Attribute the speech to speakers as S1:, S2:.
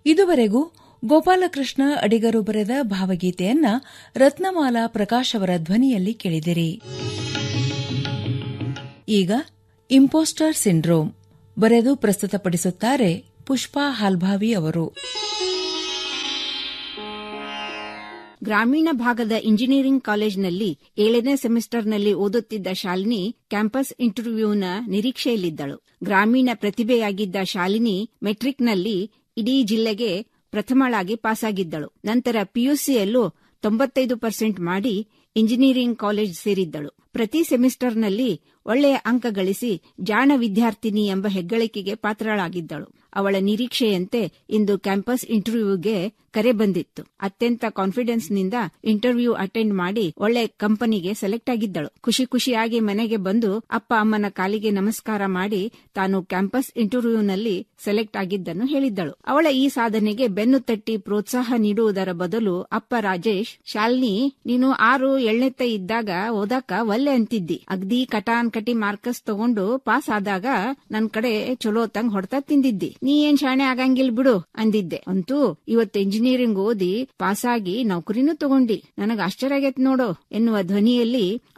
S1: ಇದುವರೆಗೂ ಗೋಪಾಲಕೃಷ್ಣ ಅಡಿಗರು ಬರೆದ ಭಾವಗೀತೆಯನ್ನ ರತ್ನಮಾಲಾ ಪ್ರಕಾಶ್ ಅವರ ಧ್ವನಿಯಲ್ಲಿ ಕೇಳಿದಿರಿ ಈಗ ಇಂಪೋಸ್ಟರ್ ಸಿಂಡ್ರೋಮ್ ಬರೆದು ಪ್ರಸ್ತುತಪಡಿಸುತ್ತಾರೆ ಪುಷ್ಪಾ ಹಾಲ್ಭಾವಿ ಅವರು
S2: ಗ್ರಾಮೀಣ ಭಾಗದ ಇಂಜಿನಿಯರಿಂಗ್ ಕಾಲೇಜಿನಲ್ಲಿ ಏಳನೇ ಸೆಮಿಸ್ಟರ್ನಲ್ಲಿ ಓದುತ್ತಿದ್ದ ಶಾಲಿನಿ ಕ್ಯಾಂಪಸ್ ಇಂಟರ್ವ್ಯೂನ ನಿರೀಕ್ಷೆಯಲ್ಲಿದ್ದಳು ಗ್ರಾಮೀಣ ಪ್ರತಿಭೆಯಾಗಿದ್ದ ಶಾಲಿನಿ ಮೆಟ್ರಿಕ್ನಲ್ಲಿ ಇಡೀ ಜಿಲ್ಲೆಗೆ ಪ್ರಥಮಳಾಗಿ ಪಾಸಾಗಿದ್ದಳು ನಂತರ ಪಿಯುಸಿಯಲ್ಲೂ ತೊಂಬತ್ತೈದು ಪರ್ಸೆಂಟ್ ಮಾಡಿ ಇಂಜಿನಿಯರಿಂಗ್ ಕಾಲೇಜ್ ಸೇರಿದ್ದಳು ಪ್ರತಿ ಸೆಮಿಸ್ಟರ್ನಲ್ಲಿ ಒಳ್ಳೆಯ ಅಂಕ ಗಳಿಸಿ ಜಾಣ ವಿದ್ಯಾರ್ಥಿನಿ ಎಂಬ ಹೆಗ್ಗಳಿಕೆಗೆ ಪಾತ್ರಳಾಗಿದ್ದಳು ಅವಳ ನಿರೀಕ್ಷೆಯಂತೆ ಇಂದು ಕ್ಯಾಂಪಸ್ ಇಂಟರ್ವ್ಯೂಗೆ ಕರೆ ಬಂದಿತ್ತು ಅತ್ಯಂತ ಕಾನ್ಫಿಡೆನ್ಸ್ನಿಂದ ಇಂಟರ್ವ್ಯೂ ಅಟೆಂಡ್ ಮಾಡಿ ಒಳ್ಳೆ ಕಂಪನಿಗೆ ಸೆಲೆಕ್ಟ್ ಆಗಿದ್ದಳು ಖುಷಿ ಖುಷಿಯಾಗಿ ಮನೆಗೆ ಬಂದು ಅಪ್ಪ ಅಮ್ಮನ ಕಾಲಿಗೆ ನಮಸ್ಕಾರ ಮಾಡಿ ತಾನು ಕ್ಯಾಂಪಸ್ ಇಂಟರ್ವ್ಯೂನಲ್ಲಿ ಸೆಲೆಕ್ಟ್ ಆಗಿದ್ದನ್ನು ಹೇಳಿದ್ದಳು ಅವಳ ಈ ಸಾಧನೆಗೆ ಬೆನ್ನು ತಟ್ಟಿ ಪ್ರೋತ್ಸಾಹ ನೀಡುವುದರ ಬದಲು ಅಪ್ಪ ರಾಜೇಶ್ ಶಾಲಿನಿ ನೀನು ಆರು ಎಳ್ನೆತ್ತ ಇದ್ದಾಗ ಓದಾಕ ಒಲ್ಲೆ ಅಂತಿದ್ದಿ ಅಗ್ದಿ ಕಟಾನ್ ಕಟಿ ಮಾರ್ಕಸ್ ತಗೊಂಡು ಪಾಸ್ ಆದಾಗ ನನ್ ಕಡೆ ಚಲೋ ತಂಗ್ ಹೊಡ್ತಾ ತಿಂದಿದ್ದಿ ನೀ ಏನ್ ಶಾಣೆ ಆಗಂಗಿಲ್ ಬಿಡು ಅಂದಿದ್ದೆ ಅಂತೂ ಇವತ್ತು ಇಂಜಿನಿಯರಿಂಗ್ ಓದಿ ಪಾಸಾಗಿ ನೌಕರಿನೂ ತಗೊಂಡಿ ನನಗ ಆಶ್ಚರ್ಯ ಆಗೈತ್ ನೋಡು ಎನ್ನುವ ಧ್ವನಿಯಲ್ಲಿ